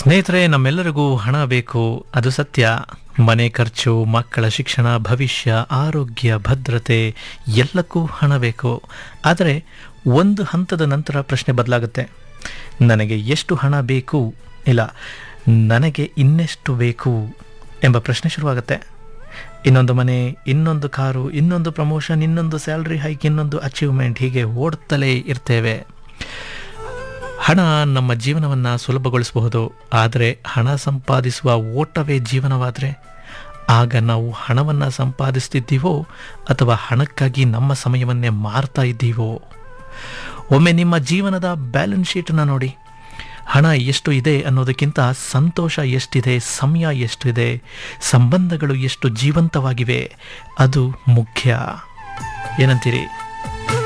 ಸ್ನೇಹಿತರೆ ನಮ್ಮೆಲ್ಲರಿಗೂ ಹಣ ಬೇಕು ಅದು ಸತ್ಯ ಮನೆ ಖರ್ಚು ಮಕ್ಕಳ ಶಿಕ್ಷಣ ಭವಿಷ್ಯ ಆರೋಗ್ಯ ಭದ್ರತೆ ಎಲ್ಲಕ್ಕೂ ಹಣ ಬೇಕು ಆದರೆ ಒಂದು ಹಂತದ ನಂತರ ಪ್ರಶ್ನೆ ಬದಲಾಗುತ್ತೆ ನನಗೆ ಎಷ್ಟು ಹಣ ಬೇಕು ಇಲ್ಲ ನನಗೆ ಇನ್ನೆಷ್ಟು ಬೇಕು ಎಂಬ ಪ್ರಶ್ನೆ ಶುರುವಾಗುತ್ತೆ ಇನ್ನೊಂದು ಮನೆ ಇನ್ನೊಂದು ಕಾರು ಇನ್ನೊಂದು ಪ್ರಮೋಷನ್ ಇನ್ನೊಂದು ಸ್ಯಾಲ್ರಿ ಹೈಕ್ ಇನ್ನೊಂದು ಅಚೀವ್ಮೆಂಟ್ ಹೀಗೆ ಓಡ್ತಲೇ ಇರ್ತೇವೆ ಹಣ ನಮ್ಮ ಜೀವನವನ್ನು ಸುಲಭಗೊಳಿಸಬಹುದು ಆದರೆ ಹಣ ಸಂಪಾದಿಸುವ ಓಟವೇ ಜೀವನವಾದರೆ ಆಗ ನಾವು ಹಣವನ್ನು ಸಂಪಾದಿಸ್ತಿದ್ದೀವೋ ಅಥವಾ ಹಣಕ್ಕಾಗಿ ನಮ್ಮ ಸಮಯವನ್ನೇ ಮಾರ್ತಾ ಇದ್ದೀವೋ ಒಮ್ಮೆ ನಿಮ್ಮ ಜೀವನದ ಬ್ಯಾಲೆನ್ಸ್ ಶೀಟನ್ನು ನೋಡಿ ಹಣ ಎಷ್ಟು ಇದೆ ಅನ್ನೋದಕ್ಕಿಂತ ಸಂತೋಷ ಎಷ್ಟಿದೆ ಸಮಯ ಎಷ್ಟಿದೆ ಸಂಬಂಧಗಳು ಎಷ್ಟು ಜೀವಂತವಾಗಿವೆ ಅದು ಮುಖ್ಯ ಏನಂತೀರಿ